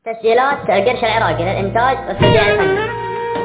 تسجيلات القرش العراقي للإنتاج والتسجيل الفني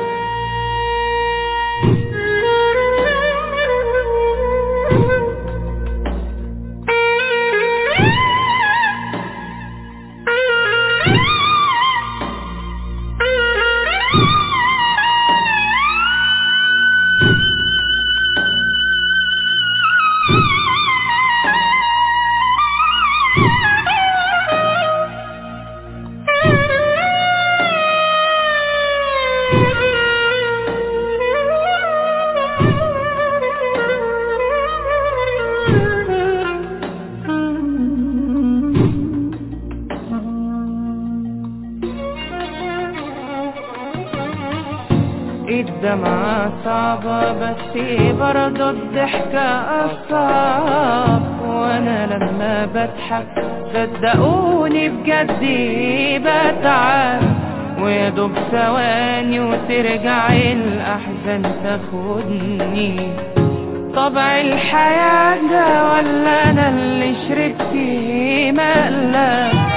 الدمعة صعبة بس برضه الضحكة أصعب وأنا لما بضحك صدقوني بجد بتعب ويا دوب ثواني وترجع الأحزان تاخدني طبع الحياة ده ولا أنا اللي شربت مقلب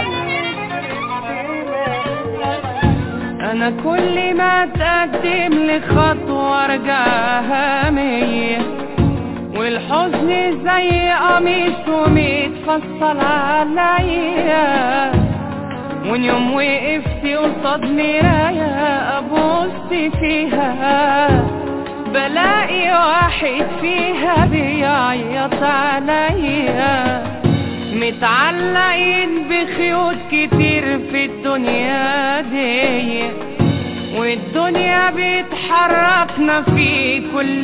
انا كل ما اتقدم لخطوة ارجعها مية والحزن زي قميص ومتفصل عليا وان يوم وقفت قصاد مراية ابص فيها بلاقي واحد فيها بيعيط عليا متعلقين بخيوط كتير في الدنيا دي والدنيا بتحركنا في كل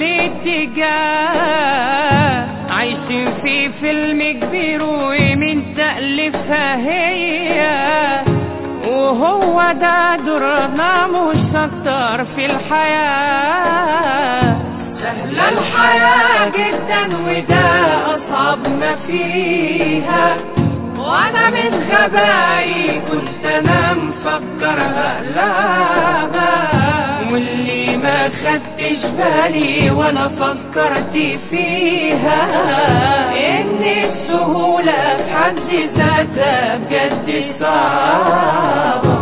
اتجاه عايشين في فيلم كبير ومن تألفها هي وهو ده دورنا مشطر في الحياة سهلة الحياة جدا وده أصعب ما فيها وأنا من غبائي كنت أنا مفكرها لها واللي ما خدتش بالي ولا فكرت فيها إن السهولة في حد ذاتها بجد صعبة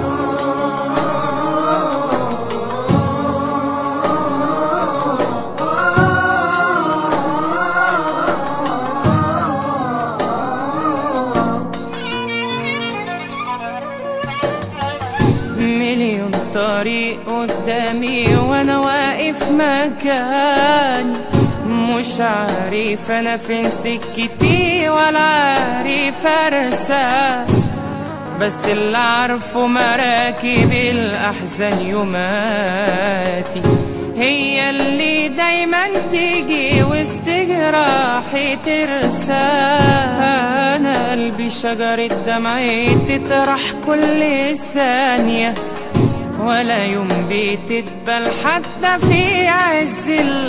مليون طريق قدامي وانا واقف مكاني مش عارف انا فين سكتي ولا عارف ارسى بس اللي عارفه مراكب الاحزان يوماتي هي اللي دايما تيجي وسط جراحي ترسى انا قلبي شجرة دمعي تطرح كل ثانية ولا يوم بتدبل حتى في عز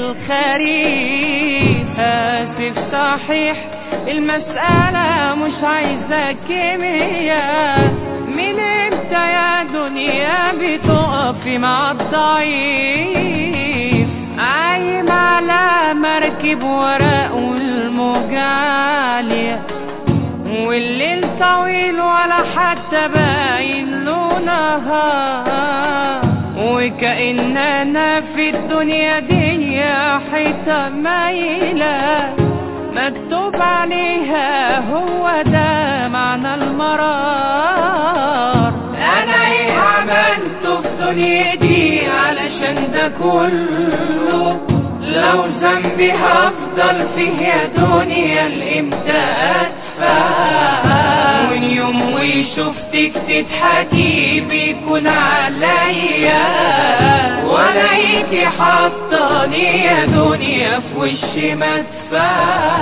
الخريف آسف صحيح المسألة مش عايزة كيمياء من امتى يا دنيا بتقفي مع الضعيف عايم على مركب ورق والموج عالية والليل طويل ولا حتى باين له نهار وكأن انا في الدنيا دي حيطة مايلة مكتوب عليها هو ده معنى المرار انا ايه عملته في دنيتي علشان ده كله لو ذنبي هفضل فيه يا دنيا الامتى ادفع وان يوم وشفتك تضحكي بيكون عليا ولقيتي حطاني يا دنيا في وشي مدفع